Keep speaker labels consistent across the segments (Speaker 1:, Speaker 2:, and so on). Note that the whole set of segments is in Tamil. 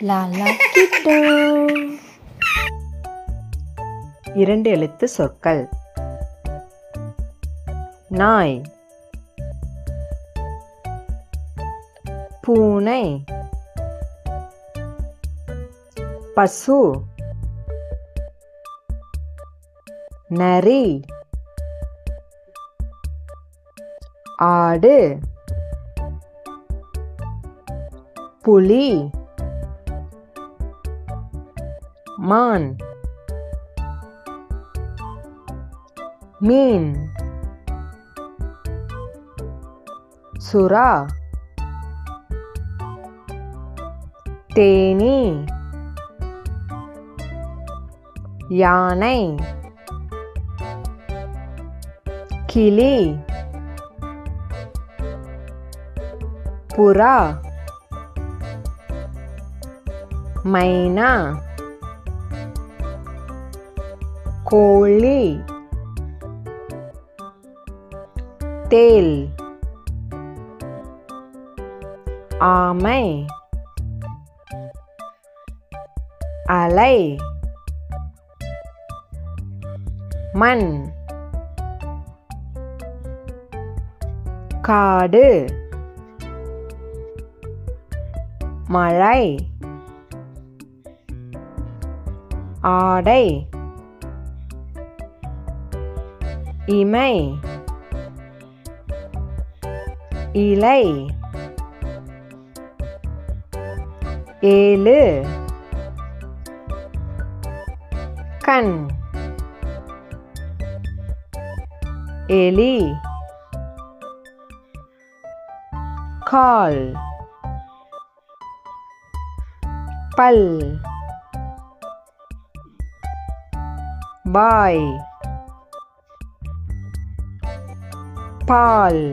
Speaker 1: லாலா கிட்டோ
Speaker 2: இரண்டு எழுத்து சொற்கள் நாய் பூனை பசு நரி ஆடு புலி மான் மீன் சுறா தேனி யானை கிளி புறா மைனா கோழி தேல் ஆமை அலை மண் காடு மழை ஆடை இமை இலை ஏழு கண் எலி கால் பல் பாய் பால்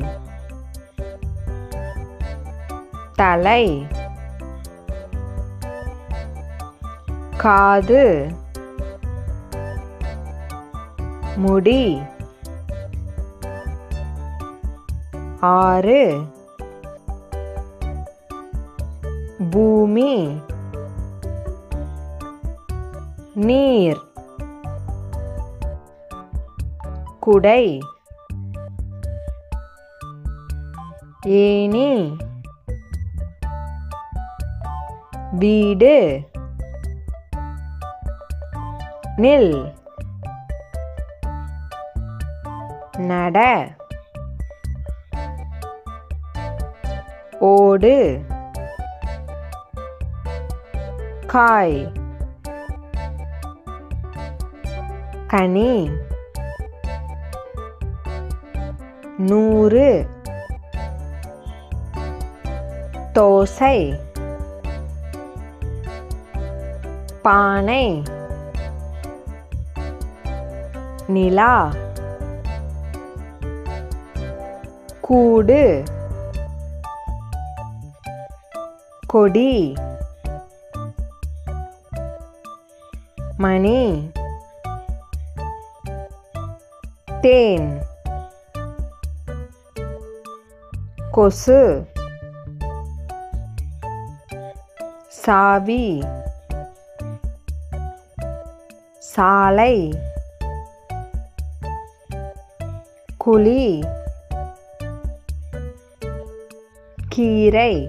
Speaker 2: தலை காது முடி ஆறு பூமி நீர் குடை ஏனி வீடு நில் நட ஓடு காய் கனி நூறு தோசை பானை நிலா கூடு கொடி மணி தேன் கொசு சாவி சாலை குழி கீரை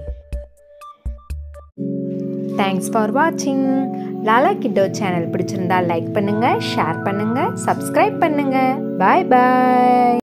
Speaker 1: தேங்க்ஸ் ஃபார் வாட்சிங் லாலா கிட்டோ சேனல் பிடிச்சிருந்தா லைக் பண்ணுங்க ஷேர் பண்ணுங்க சப்ஸ்கிரைப் பண்ணுங்க பாய் பாய்